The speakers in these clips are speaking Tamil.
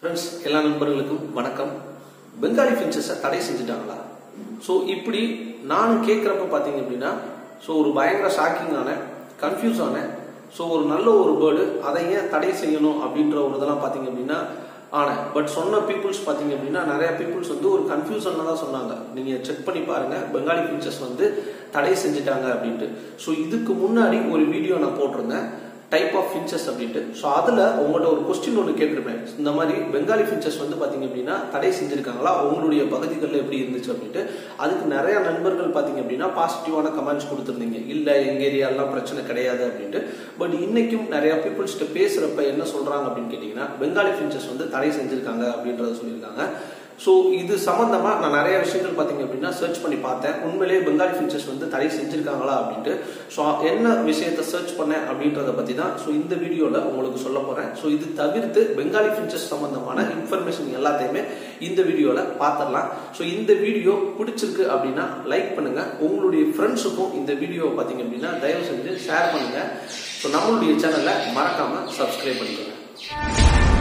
ஃப்ரெண்ட்ஸ் எல்லா நண்பர்களுக்கும் வணக்கம் பெங்காலி ஃபின்ச்சஸை தடை செஞ்சுட்டாங்களா ஸோ இப்படி நான் கேட்குறப்ப பார்த்தீங்க அப்படின்னா ஸோ ஒரு பயங்கர ஷாக்கிங்கான கன்ஃபியூஸான ஸோ ஒரு நல்ல ஒரு பேர்டு அதை ஏன் தடை செய்யணும் அப்படின்ற ஒரு இதெல்லாம் பார்த்தீங்க அப்படின்னா ஆனேன் பட் சொன்ன பீப்புள்ஸ் பார்த்தீங்க அப்படின்னா நிறைய பீப்புள்ஸ் வந்து ஒரு கன்ஃபியூஷன்ல தான் சொன்னாங்க நீங்கள் செக் பண்ணி பாருங்க பெங்காலி ஃபின்ச்சஸ் வந்து தடை செஞ்சுட்டாங்க அப்படின்ட்டு ஸோ இதுக்கு முன்னாடி ஒரு வீடியோ நான் போட்டிருந்தேன் டைப் ஆஃப் ஃபின்ச்சஸ் அப்படின்ட்டு ஸோ அதில் உங்கள்கிட்ட ஒரு கொஸ்டின் ஒன்று கேட்டிருப்பேன் இந்த மாதிரி பெங்காலி ஃபின்ச்சஸ் வந்து பார்த்தீங்க அப்படின்னா தடை செஞ்சிருக்காங்களா உங்களுடைய பகுதிகளில் எப்படி இருந்துச்சு அப்படின்ட்டு அதுக்கு நிறைய நண்பர்கள் பார்த்தீங்க அப்படின்னா பாசிட்டிவான கமெண்ட்ஸ் கொடுத்துருந்தீங்க இல்லை எங்கள் ஏரியாலாம் பிரச்சனை கிடையாது அப்படின்ட்டு பட் இன்னைக்கும் நிறைய பீப்புள்ஸ்கிட்ட பேசுகிறப்ப என்ன சொல்கிறாங்க அப்படின்னு கேட்டிங்கன்னா பெங்காலி ஃபின்ச்சஸ் வந்து தடை செஞ்சிருக்காங்க அப்படின்றத சொல்லியிருக்காங்க ஸோ இது சம்மந்தமா நான் நிறைய விஷயங்கள் பார்த்தீங்க அப்படின்னா சர்ச் பண்ணி பார்த்தேன் உண்மையிலேயே பெங்காலி ஃபின்ச்சஸ் வந்து தடை செஞ்சிருக்காங்களா அப்படின்ட்டு ஸோ என்ன விஷயத்த சர்ச் பண்ணேன் அப்படின்றத பற்றி தான் ஸோ இந்த வீடியோவில் உங்களுக்கு சொல்ல போகிறேன் ஸோ இது தவிர்த்து பெங்காலி ஃபின்ச்சஸ் சம்மந்தமான இன்ஃபர்மேஷன் எல்லாத்தையுமே இந்த வீடியோவில் பார்த்துடலாம் ஸோ இந்த வீடியோ பிடிச்சிருக்கு அப்படின்னா லைக் பண்ணுங்க உங்களுடைய ஃப்ரெண்ட்ஸுக்கும் இந்த வீடியோவை பார்த்தீங்க அப்படின்னா தயவு செஞ்சு ஷேர் பண்ணுங்க ஸோ நம்மளுடைய சேனலை மறக்காம சப்ஸ்கிரைப் பண்ணிக்கோங்க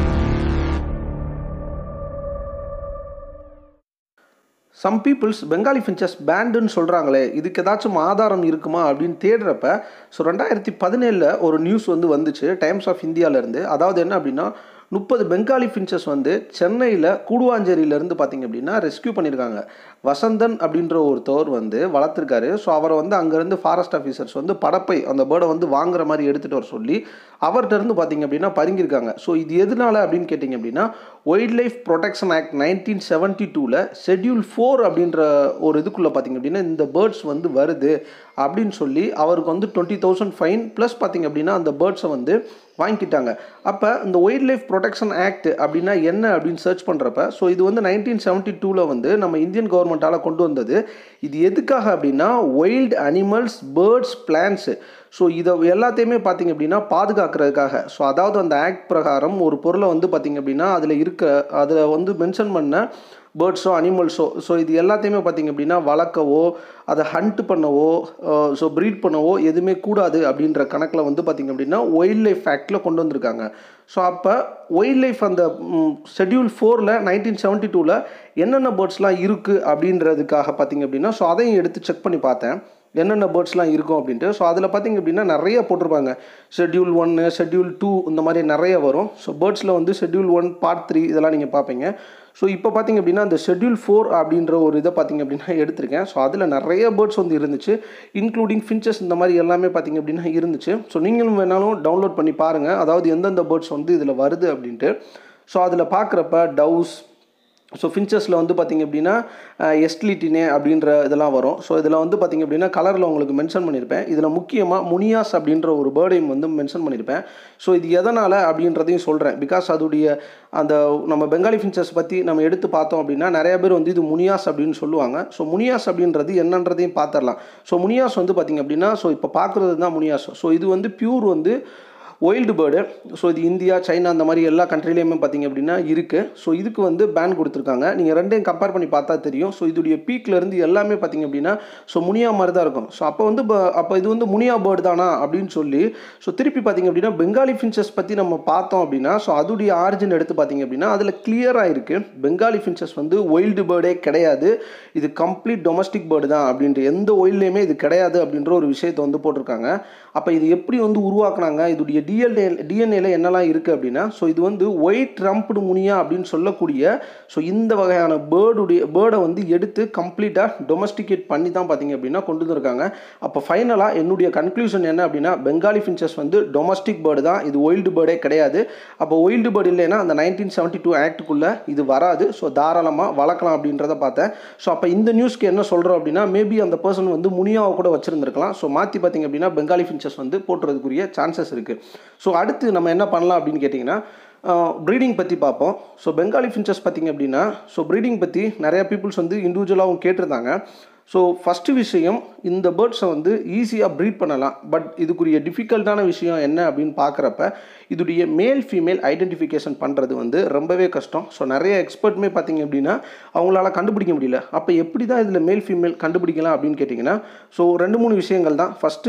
சம் பீப்புள்ஸ் பெங்காலி ஃபின்ச்சஸ் பேண்டுன்னு சொல்கிறாங்களே இதுக்கு ஏதாச்சும் ஆதாரம் இருக்குமா அப்படின்னு தேடுறப்ப ஸோ ரெண்டாயிரத்தி பதினேழில் ஒரு நியூஸ் வந்து வந்துச்சு டைம்ஸ் ஆஃப் இந்தியாவிலேருந்து அதாவது என்ன அப்படின்னா முப்பது பெங்காலி ஃபின்ச்சஸ் வந்து சென்னையில் கூடுவாஞ்சேரியிலேருந்து பார்த்தீங்க அப்படின்னா ரெஸ்கியூ பண்ணியிருக்காங்க வசந்தன் அப்படின்ற ஒருத்தவர் வந்து வளர்த்துருக்காரு ஸோ அவரை வந்து அங்கேருந்து ஃபாரஸ்ட் ஆஃபீஸர்ஸ் வந்து படப்பை அந்த பேர்டை வந்து வாங்குற மாதிரி எடுத்துகிட்டு வர சொல்லி அவர்கிட்ட இருந்து பார்த்தீங்க அப்படின்னா பறிங்கிருக்காங்க ஸோ இது எதனால அப்படின்னு கேட்டிங்க அப்படின்னா wild life protection act nineteen seventy டூவில் ஷெட்யூல் ஃபோர் அப்படின்ற ஒரு இதுக்குள்ளே பார்த்தீங்க அப்படின்னா இந்த பேர்ட்ஸ் வந்து வருது அப்படின்னு சொல்லி அவருக்கு வந்து டுவெண்ட்டி தௌசண்ட் ஃபைன் ப்ளஸ் பார்த்தீங்க அப்படின்னா அந்த பேர்ட்ஸை வந்து வாங்கிக்கிட்டாங்க அப்போ இந்த வைல்ட் லைஃப் ப்ரொடெக்ஷன் ஆக்ட் அப்படின்னா என்ன அப்படின்னு சர்ச் பண்ணுறப்ப ஸோ இது வந்து நைன்டீன் செவன்ட்டி டூவில் வந்து நம்ம இந்தியன் கவர்மெண்ட்டால் கொண்டு வந்தது இது எதுக்காக அப்படின்னா wild animals birds plants so இதை எல்லாத்தையுமே பார்த்தீங்க அப்படின்னா பாதுகாக்கிறதுக்காக ஸோ அதாவது அந்த ஆக்ட் பிரகாரம் ஒரு பொருளை வந்து பார்த்தீங்க அப்படின்னா அதில் இருக்க அதில் வந்து மென்ஷன் பண்ண பேர்ட்ஸோ அனிமல்ஸோ ஸோ இது எல்லாத்தையுமே பார்த்திங்க அப்படின்னா வளர்க்கவோ அதை ஹண்ட் பண்ணவோ ஸோ ப்ரீட் பண்ணவோ எதுவுமே கூடாது அப்படின்ற கணக்கில் வந்து பார்த்திங்க அப்படின்னா வைல்ட் லைஃப் ஆக்டில் கொண்டு வந்திருக்காங்க ஸோ அப்போ வைல்ட் லைஃப் அந்த ஷெட்யூல் ஃபோரில் நைன்டீன் செவன்ட்டி டூவில் என்னென்ன பேர்ட்ஸ்லாம் இருக்குது அப்படின்றதுக்காக பார்த்திங்க அப்படின்னா ஸோ அதையும் எடுத்து செக் பண்ணி பார்த்தேன் என்னென்ன பேர்ட்ஸ்லாம் இருக்கும் அப்படின்ட்டு ஸோ அதில் பார்த்திங்க அப்படின்னா நிறைய போட்டிருப்பாங்க ஷெட்யூல் ஒன்று ஷெட்யூல் டூ இந்த மாதிரி நிறைய வரும் ஸோ பேர்ட்ஸில் வந்து ஷெட்யூல் ஒன் பார்ட் த்ரீ இதெல்லாம் நீங்கள் பார்ப்பீங்க ஸோ இப்போ பார்த்திங்க அப்படின்னா அந்த ஷெட்யூல் ஃபோர் அப்படின்ற ஒரு இதை பார்த்திங்க அப்படின்னா எடுத்திருக்கேன் ஸோ அதில் நிறைய பேர்ட்ஸ் வந்து இருந்துச்சு இன்க்ளூடிங் ஃபின்ச்சஸ் இந்த மாதிரி எல்லாமே பார்த்திங்க அப்படின்னா இருந்துச்சு ஸோ நீங்களும் வேணாலும் டவுன்லோட் பண்ணி பாருங்கள் அதாவது எந்தெந்த பேர்ட்ஸ் வந்து இதில் வருது அப்படின்ட்டு ஸோ அதில் பார்க்குறப்ப டவுஸ் ஸோ ஃபின்ச்சஸில் வந்து பார்த்திங்க அப்படின்னா எஸ்ட்லிட்டினே அப்படின்ற இதெல்லாம் வரும் ஸோ இதில் வந்து பார்த்திங்க அப்படின்னா கலரில் உங்களுக்கு மென்ஷன் பண்ணியிருப்பேன் இதில் முக்கியமாக முனியாஸ் அப்படின்ற ஒரு பேர்டையும் வந்து மென்ஷன் பண்ணியிருப்பேன் ஸோ இது எதனால் அப்படின்றதையும் சொல்கிறேன் பிகாஸ் அதோடைய அந்த நம்ம பெங்காலி ஃபின்ச்சஸ் பற்றி நம்ம எடுத்து பார்த்தோம் அப்படின்னா நிறைய பேர் வந்து இது முனியாஸ் அப்படின்னு சொல்லுவாங்க ஸோ முனியாஸ் அப்படின்றது என்னன்றதையும் பார்த்துடலாம் ஸோ முனியாஸ் வந்து பார்த்திங்க அப்படின்னா ஸோ இப்போ பார்க்குறது தான் முனியாஸ் ஸோ இது வந்து பியூர் வந்து ஒயில்டு பேர்டு ஸோ இது இந்தியா சைனா அந்த மாதிரி எல்லா கண்ட்ரிலையுமே பார்த்திங்க அப்படின்னா இருக்குது ஸோ இதுக்கு வந்து பேன் கொடுத்துருக்காங்க நீங்கள் ரெண்டையும் கம்பேர் பண்ணி பார்த்தா தெரியும் ஸோ இதோடைய பீக்லேருந்து எல்லாமே பார்த்திங்க அப்படின்னா ஸோ முனியா மாதிரி தான் இருக்கும் ஸோ அப்போ வந்து அப்போ இது வந்து முனியா பேர்டு தானா அப்படின்னு சொல்லி ஸோ திருப்பி பார்த்திங்க அப்படின்னா பெங்காலி ஃபின்ச்சஸ் பற்றி நம்ம பார்த்தோம் அப்படின்னா ஸோ அதோடைய ஆரிஜின் எடுத்து பார்த்திங்க அப்படின்னா அதில் கிளியராக இருக்குது பெங்காலி ஃபின்ச்சஸ் வந்து ஒயில்டு பேர்டே கிடையாது இது கம்ப்ளீட் டொமஸ்டிக் பேர்டு தான் அப்படின்ற எந்த ஒயில்லையுமே இது கிடையாது அப்படின்ற ஒரு விஷயத்தை வந்து போட்டிருக்காங்க அப்போ இது எப்படி வந்து உருவாக்குனாங்க இதோடைய டிஎன்ஏ டிஎன்ஏல என்னெல்லாம் இருக்குது அப்படின்னா ஸோ இது வந்து ஒயிட் ட்ரம்ப்டு முனியா அப்படின்னு சொல்லக்கூடிய ஸோ இந்த வகையான பேர்டுடைய பேர்டை வந்து எடுத்து கம்ப்ளீட்டாக டொமஸ்டிகேட் பண்ணி தான் பார்த்தீங்க அப்படின்னா கொண்டு வந்திருக்காங்க அப்போ ஃபைனலாக என்னுடைய கன்க்ளூஷன் என்ன அப்படின்னா பெங்காலி ஃபின்ச்சஸ் வந்து டொமஸ்டிக் பேர்டு தான் இது ஒயில்டு பேர்டே கிடையாது அப்போ ஒயில்டு பேர்டு இல்லைன்னா அந்த நைன்டீன் செவன்ட்டி டூ ஆக்டுக்குள்ளே இது வராது ஸோ தாராளமாக வளர்க்கலாம் அப்படின்றத பார்த்தேன் ஸோ அப்போ இந்த நியூஸ்க்கு என்ன சொல்கிறோம் அப்படின்னா மேபி அந்த பர்சன் வந்து முனியாவை கூட வச்சுருந்துருக்கலாம் ஸோ மாற்றி பார்த்தீங்க அப்படின்னா பெங்காலி ஃபின்ச்சஸ் வந்து போட்டுறதுக்குரிய சான்சஸ் இருக்குது ஸோ அடுத்து நம்ம என்ன பண்ணலாம் அப்படின்னு கேட்டிங்கன்னா ப்ரீடிங் பற்றி பார்ப்போம் ஸோ பெங்காலி ஃபின்ச்சஸ் பார்த்திங்க அப்படின்னா ஸோ ப்ரீடிங் பற்றி நிறையா பீப்புள்ஸ் வந்து இண்டிவிஜுவலாகவும் கேட்டிருந்தாங்க ஸோ ஃபஸ்ட்டு விஷயம் இந்த பேர்ட்ஸை வந்து ஈஸியாக ப்ரீட் பண்ணலாம் பட் இதுக்குரிய டிஃபிகல்ட்டான விஷயம் என்ன அப்படின்னு பார்க்குறப்ப இதுடைய மேல் ஃபீமேல் ஐடென்டிஃபிகேஷன் பண்ணுறது வந்து ரொம்பவே கஷ்டம் ஸோ நிறைய எக்ஸ்பர்ட்டுமே பார்த்திங்க அப்படின்னா அவங்களால கண்டுபிடிக்க முடியல அப்போ எப்படி தான் இதில் மேல் ஃபீமேல் கண்டுபிடிக்கலாம் அப்படின்னு கேட்டிங்கன்னா ஸோ ரெண்டு மூணு விஷயங்கள் தான் ஃபஸ்ட்டு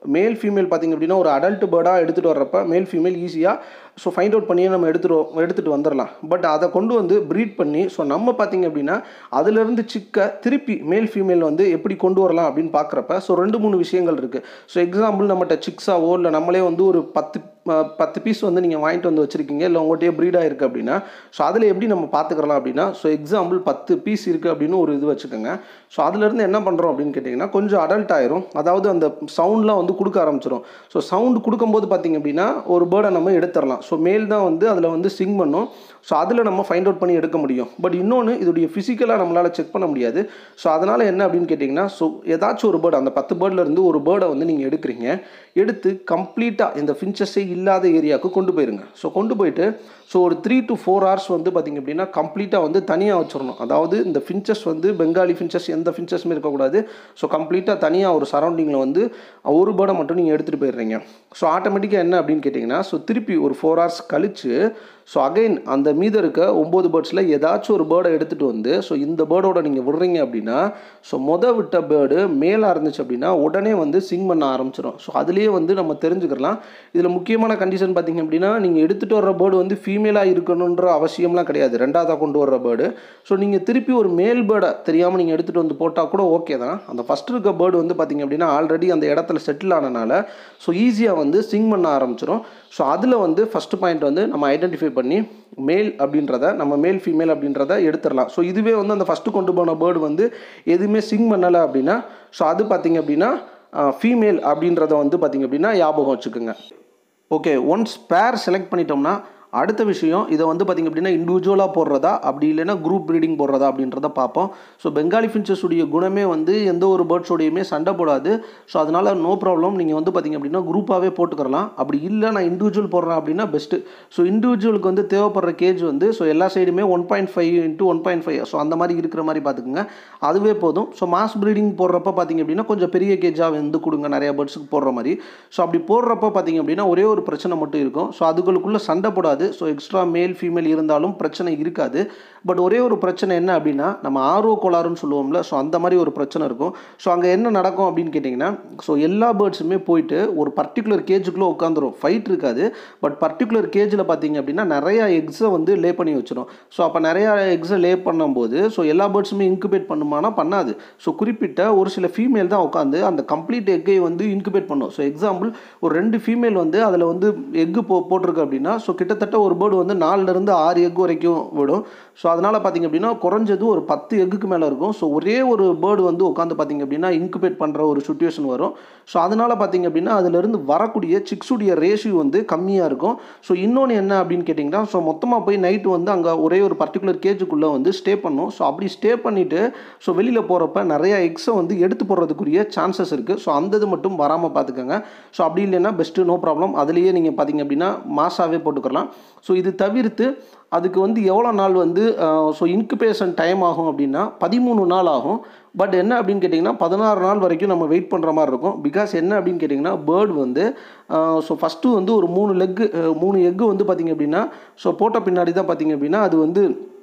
மேல் ஃபீமேல் பார்த்திங்க அப்படின்னா ஒரு அடல்ட் பேர்டாக எடுத்துகிட்டு வர்றப்ப மேல் ஃபீமேல் ஈஸியாக ஸோ ஃபைண்ட் அவுட் பண்ணியே நம்ம எடுத்துகிட்டு எடுத்துகிட்டு வந்துடலாம் பட் அதை கொண்டு வந்து ப்ரீட் பண்ணி ஸோ நம்ம பார்த்திங்க அப்படின்னா அதுலேருந்து சிக்க திருப்பி மேல் ஃபீமேல் வந்து எப்படி கொண்டு வரலாம் அப்படின்னு பார்க்குறப்ப ஸோ ரெண்டு மூணு விஷயங்கள் இருக்குது ஸோ எக்ஸாம்பிள் நம்மகிட்ட சிக்ஸாவோ இல்லை நம்மளே வந்து ஒரு பத்து பத்து பீஸ் வந்து நீங்கள் வாங்கிட்டு வந்து வச்சுருக்கீங்க இல்லை உங்கள்கிட்டயே ப்ரீடாக இருக்குது அப்படின்னா ஸோ அதில் எப்படி நம்ம பார்த்துக்கலாம் அப்படின்னா ஸோ எக்ஸாம்பிள் பத்து பீஸ் இருக்குது அப்படின்னு ஒரு இது வச்சுக்கோங்க ஸோ அதுலேருந்து என்ன பண்ணுறோம் அப்படின்னு கேட்டிங்கன்னா கொஞ்சம் அடல்ட் ஆயிரும் அதாவது அந்த சவுண்ட்லாம் வந்து கொடுக்க ஆரம்பிச்சிடும் ஸோ சவுண்டு கொடுக்கும்போது பார்த்திங்க அப்படின்னா ஒரு பேர்டை நம்ம எடுத்துடலாம் ஸோ மேல் தான் வந்து அதில் வந்து சிங் பண்ணும் ஸோ அதில் நம்ம ஃபைண்ட் அவுட் பண்ணி எடுக்க முடியும் பட் இன்னொன்று இதோடைய ஃபிசிக்கலாக நம்மளால் செக் பண்ண முடியாது ஸோ அதனால் என்ன அப்படின்னு கேட்டிங்கன்னா ஸோ ஏதாச்சும் ஒரு பேர்டு அந்த பத்து பேர்ட்லேருந்து ஒரு பேர்டை வந்து நீங்கள் எடுக்கிறீங்க எடுத்து கம்ப்ளீட்டாக இந்த ஃபின்ச்சஸே இல்லாத ஏரியாவுக்கு கொண்டு போயிருங்க ஸோ கொண்டு போயிட்டு ஸோ ஒரு த்ரீ டு ஃபோர் ஹவர்ஸ் வந்து பார்த்திங்க அப்படின்னா கம்ப்ளீட்டாக வந்து தனியாக வச்சிடணும் அதாவது இந்த ஃபின்ச்சஸ் வந்து பெங்காலி ஃபின்ச்சஸ் எந்த ஃபின்ச்சஸுமே இருக்கக்கூடாது ஸோ கம்ப்ளீட்டாக தனியாக ஒரு சரௌண்டிங்கில் வந்து ஒரு பேர்டை மட்டும் நீங்கள் எடுத்துகிட்டு போயிடுறீங்க ஸோ ஆட்டோமேட்டிக்காக என்ன அப்படின்னு கேட்டிங்கன்னா ஸோ திருப்பி ஒரு ஃபோர் ஹவர்ஸ் கழித்து ஸோ அகைன் அந்த மீத இருக்க ஒம்பது பேர்ட்ஸில் ஏதாச்சும் ஒரு பேர்டை எடுத்துகிட்டு வந்து ஸோ இந்த பேர்டோட நீங்கள் விடுறீங்க அப்படின்னா ஸோ மொத விட்ட பேர்டு மேலாக இருந்துச்சு அப்படின்னா உடனே வந்து சிங் பண்ண ஆரம்பிச்சிடும் ஸோ அதுலேயே வந்து நம்ம தெரிஞ்சுக்கலாம் இதில் முக்கியமான கண்டிஷன் பார்த்திங்க அப்படின்னா நீங்கள் எடுத்துகிட்டு வர்ற பேர்டு வந்து ஃபீமேலாக இருக்கணுன்ற அவசியம்லாம் கிடையாது ரெண்டாவதாக கொண்டு வர்ற பேர்டு ஸோ நீங்கள் திருப்பி ஒரு மேல் பேர்டை தெரியாமல் நீங்கள் எடுத்துகிட்டு வந்து போட்டால் கூட ஓகே தான் அந்த ஃபஸ்ட் இருக்க பேர்டு வந்து பார்த்திங்க அப்படின்னா ஆல்ரெடி அந்த இடத்துல செட்டில் ஆனனால ஸோ ஈஸியாக வந்து சிங் பண்ண ஆரம்பிச்சிடும் ஸோ அதில் வந்து ஃபஸ்ட்டு பாயிண்ட் வந்து நம்ம ஐடென்டிஃபை பண்ணி மேல் அப்படின்றத நம்ம மேல் ஃபீமேல் அப்படின்றத எடுத்துடலாம் ஸோ இதுவே வந்து அந்த ஃபஸ்ட்டு கொண்டு போன பேர்டு வந்து எதுவுமே சிங் பண்ணலை அப்படின்னா ஸோ அது பார்த்திங்க அப்படின்னா ஃபீமேல் அப்படின்றத வந்து பார்த்திங்க அப்படின்னா ஞாபகம் வச்சுக்கோங்க ஓகே ஒன்ஸ் பேர் செலக்ட் பண்ணிட்டோம்னா அடுத்த விஷயம் இதை வந்து பார்த்திங்க அப்படின்னா இண்டிவிஜுவலாக போடுறதா அப்படி இல்லைன்னா குரூப் ப்ரீடிங் போடுறதா அப்படின்றத பார்ப்போம் ஸோ பெங்காலி ஃபின்ச்சஸுடைய குணமே வந்து எந்த ஒரு பேர்ட்ஸோடையுமே சண்டை போடாது ஸோ அதனால் நோ ப்ராப்ளம் நீங்கள் வந்து பார்த்திங்க அப்படின்னா குரூப்பாகவே போட்டுக்கிறலாம் அப்படி இல்லை நான் இண்டிவிஜுவல் போடுறேன் அப்படின்னா பெஸ்ட்டு ஸோ இண்டிவிஜுவலுக்கு வந்து தேவைப்படுற கேஜ் வந்து ஸோ எல்லா சைடுமே one point five into one point five so அந்த மாதிரி இருக்கிற மாதிரி பார்த்துக்குங்க அதுவே போதும் ஸோ மாஸ் ப்ரீடிங் போடுறப்ப பார்த்திங்க அப்படின்னா கொஞ்சம் பெரிய கேஜாக வந்து கொடுங்க நிறைய பேர்ட்ஸுக்கு போடுற மாதிரி ஸோ அப்படி போடுறப்ப பார்த்திங்க அப்படின்னா ஒரே ஒரு பிரச்சனை மட்டும் இருக்கும் ஸோ அதுகளுக்குள்ளே சண்டை போடாது ஸோ எக்ஸ்ட்ரா மேல் ஃபீமேல் இருந்தாலும் பிரச்சனை இருக்காது பட் ஒரே ஒரு பிரச்சனை என்ன அப்படின்னா நம்ம ஆர்வ கோளாறுன்னு சொல்லுவோம்ல ஸோ அந்த மாதிரி ஒரு பிரச்சனை இருக்கும் ஸோ அங்கே என்ன நடக்கும் அப்படின்னு கேட்டிங்கன்னா ஸோ எல்லா பேர்ட்ஸுமே போயிட்டு ஒரு பர்டிகுலர் கேஜுக்குள்ளே உட்காந்துரும் ஃபைட் இருக்காது பட் பர்டிகுலர் கேஜில் பார்த்தீங்க அப்படின்னா நிறையா எக்ஸை வந்து லே பண்ணி வச்சிடும் ஸோ அப்போ நிறையா எக்ஸை லே பண்ணும்போது ஸோ எல்லா பேர்ட்ஸுமே இன்குபேட் பண்ணுமானா பண்ணாது ஸோ குறிப்பிட்ட ஒரு சில ஃபீமேல் தான் உட்காந்து அந்த கம்ப்ளீட் எக்கை வந்து இன்குபேட் பண்ணும் ஸோ எக்ஸாம்பிள் ஒரு ரெண்டு ஃபீமேல் வந்து அதில் வந்து எக்கு போ போட்டிருக்கு அப்படின்னா ஸோ கிட்டத்தட்ட ஒரு பேர்டு வந்து நாலுலேருந்து ஆறு எக் வரைக்கும் விடும் ஸோ அதனால் பார்த்திங்க அப்படின்னா குறைஞ்சது ஒரு பத்து எக்குக்கு மேலே இருக்கும் ஸோ ஒரே ஒரு பேர்டு வந்து உட்காந்து பார்த்திங்க அப்படின்னா இன்குபேட் பண்ணுற ஒரு சுச்சுவேஷன் வரும் ஸோ அதனால் பார்த்திங்க அப்படின்னா அதுலேருந்து வரக்கூடிய சிக்ஸுடைய ரேஷியோ வந்து கம்மியாக இருக்கும் ஸோ இன்னொன்று என்ன அப்படின்னு கேட்டிங்கன்னா ஸோ மொத்தமாக போய் நைட்டு வந்து அங்கே ஒரே ஒரு பர்டிகுலர் கேஜுக்குள்ளே வந்து ஸ்டே பண்ணும் ஸோ அப்படி ஸ்டே பண்ணிவிட்டு ஸோ வெளியில் போகிறப்ப நிறையா எக்ஸை வந்து எடுத்து போடுறதுக்குரிய சான்சஸ் இருக்குது ஸோ அந்த இது மட்டும் வராமல் பார்த்துக்கோங்க ஸோ அப்படி இல்லைன்னா பெஸ்ட்டு நோ ப்ராப்ளம் அதுலேயே நீங்கள் பார்த்திங்க அப்படின்னா மாசாவே போட்டுக்கலாம் ஸோ இது தவிர்த்து அதுக்கு வந்து எவ்வளோ நாள் வந்து ஸோ இன்குபேஷன் டைம் ஆகும் அப்படின்னா பதிமூணு நாள் ஆகும் பட் என்ன அப்படின்னு கேட்டிங்கன்னா பதினாறு நாள் வரைக்கும் நம்ம வெயிட் பண்ணுற மாதிரி இருக்கும் பிகாஸ் என்ன அப்படின்னு கேட்டிங்கன்னா பேர்டு வந்து ஸோ ஃபஸ்ட்டு வந்து ஒரு மூணு லெக்கு மூணு எக்கு வந்து பார்த்திங்க அப்படின்னா ஸோ போட்ட பின்னாடி தான் பார்த்திங்க அப்படின்னா அது வந்து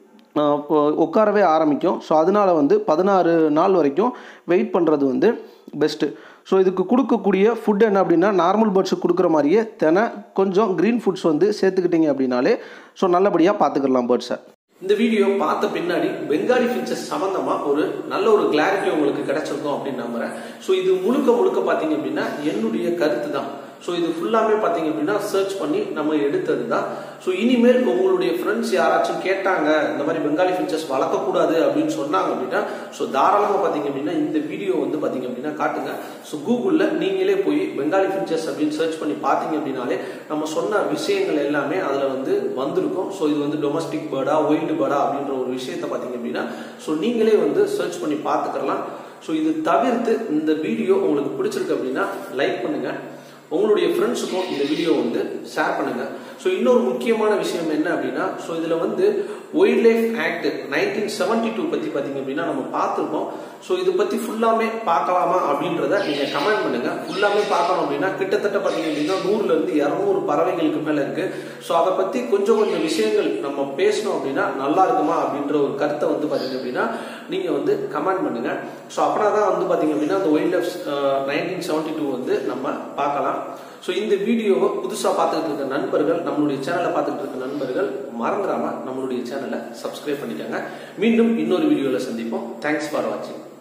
உட்காரவே ஆரம்பிக்கும் ஸோ அதனால் வந்து பதினாறு நாள் வரைக்கும் வெயிட் பண்ணுறது வந்து பெஸ்ட்டு ஸோ இதுக்கு கொடுக்கக்கூடிய ஃபுட் என்ன அப்படின்னா நார்மல் பேர்ட்ஸுக்கு கொடுக்குற மாதிரியே தினை கொஞ்சம் க்ரீன் ஃபுட்ஸ் வந்து சேர்த்துக்கிட்டீங்க அப்படின்னாலே ஸோ நல்லபடியாக பார்த்துக்கலாம் பேர்ட்ஸை இந்த வீடியோ பார்த்த பின்னாடி பெங்காலி ஃபின்ச்சஸ் சம்பந்தமா ஒரு நல்ல ஒரு கிளாரிட்டி உங்களுக்கு கிடைச்சிருக்கும் அப்படின்னு நம்புறேன் ஸோ இது முழுக்க முழுக்க பார்த்தீங்க அப்படின்னா என்னுடைய கருத்து தான் ஸோ இது ஃபுல்லாமே பார்த்தீங்க அப்படின்னா சர்ச் பண்ணி நம்ம எடுத்தது தான் ஸோ இனிமேல் உங்களுடைய ஃப்ரெண்ட்ஸ் யாராச்சும் கேட்டாங்க இந்த மாதிரி பெங்காலி ஃபின்ச்சஸ் வளர்க்கக்கூடாது அப்படின்னு சொன்னாங்க அப்படின்னா ஸோ தாராளமாக பார்த்தீங்க அப்படின்னா இந்த வீடியோ வந்து பார்த்தீங்க அப்படின்னா காட்டுங்க ஸோ கூகுளில் நீங்களே போய் பெங்காலி ஃபின்ச்சஸ் அப்படின்னு சர்ச் பண்ணி பார்த்தீங்க அப்படின்னாலே நம்ம சொன்ன விஷயங்கள் எல்லாமே அதில் வந்து வந்திருக்கும் ஸோ இது வந்து டொமஸ்டிக் பேர்டா ஒயில்டு பேர்டா அப்படின்ற ஒரு விஷயத்த பார்த்தீங்க அப்படின்னா ஸோ நீங்களே வந்து சர்ச் பண்ணி பார்த்துக்கலாம் ஸோ இது தவிர்த்து இந்த வீடியோ உங்களுக்கு பிடிச்சிருக்கு அப்படின்னா லைக் பண்ணுங்க உங்களுடைய ஃப்ரெண்ட்ஸுக்கும் இந்த வீடியோ வந்து ஷேர் பண்ணுங்க ஸோ இன்னொரு முக்கியமான விஷயம் என்ன அப்படின்னா ஸோ இதில் வந்து wild life act nineteen seventy two பற்றி பார்த்தீங்க அப்படின்னா நம்ம பார்த்துருக்கோம் ஸோ இதை பற்றி ஃபுல்லாமே பார்க்கலாமா அப்படின்றத நீங்கள் கமெண்ட் பண்ணுங்க ஃபுல்லாமே பார்க்கணும் அப்படின்னா கிட்டத்தட்ட பார்த்தீங்க அப்படின்னா நூறுல இருந்து இரநூறு பறவைகளுக்கு மேலே இருக்கு ஸோ அதை பற்றி கொஞ்சம் கொஞ்சம் விஷயங்கள் நம்ம பேசணும் அப்படின்னா நல்லா இருக்குமா அப்படின்ற ஒரு கருத்தை வந்து பார்த்தீங்க அப்படின்னா நீங்கள் வந்து கமெண்ட் பண்ணுங்க ஸோ அப்படின்னா தான் வந்து பார்த்தீங்க அப்படின்னா அந்த wild life nineteen seventy two வந்து நம்ம பார்க்கலாம் ஸோ இந்த வீடியோவை புதுசாக பார்த்துக்கிட்டு இருக்க நண்பர்கள் நம்மளுடைய சேனலை பார்த்துக்கிட்டு இருக்க நண்பர்கள் மறந்துடாம நம்மளுடைய சேனலை சப்ஸ்கிரைப் பண்ணிக்கோங்க மீண்டும் இன்னொரு வீடியோவில் சந்திப்போம் தேங்க்ஸ் ஃபார் வாட்சிங்